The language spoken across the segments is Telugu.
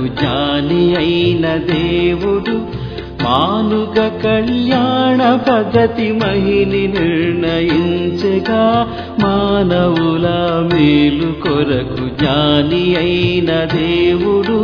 జ్ఞాని అయిన దేవుడు మానుగ కళ్యాణ పద్ధతి మహిని నిర్ణయించగా మానవుల మేలు కొరకు జ్ఞాని అయిన దేవుడు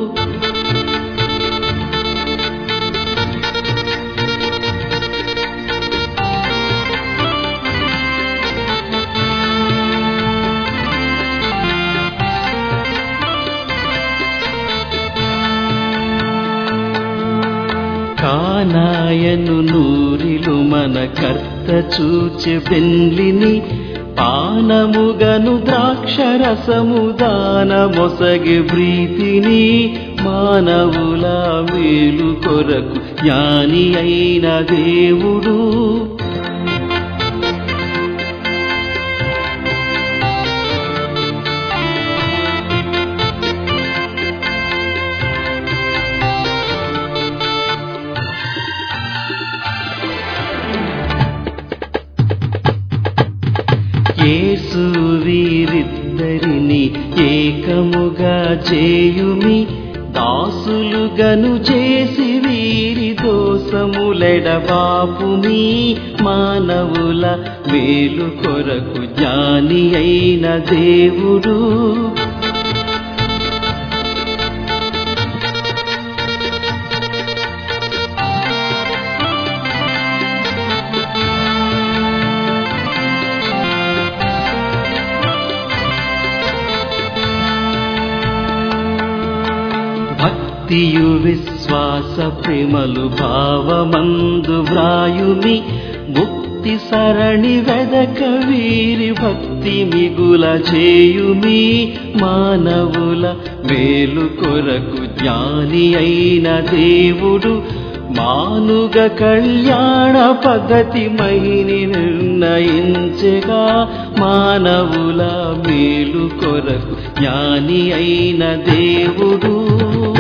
కానాయను నూరిలు మన కర్త చూచి బెన్లిని పానముగను ద్రాక్షరసము దాన మొసగి ప్రీతిని మానవుల మేలు కొరకు జ్ఞాని అయిన దేవుడు యేసు వీరిద్దరిని ఏకముగా చేయుమి దాసులుగను చేసి వీరి దోసములెడబాపుమి మానవుల మేలు కొరకు జ్ఞాని అయిన దేవుడు భక్తియు విశ్వాస ప్రేమలు భావమందు వ్రాయుమి ముక్తి సరణి వెదక వీరి భక్తి మిగుల చేయుమి మానవుల మేలు కొరకు జ్ఞాని అయిన దేవుడు మానుగ కళ్యాణ పద్ధతి మహిని నిర్ణయించగా మానవుల మేలు కొరకు జ్ఞాని అయిన దేవుడు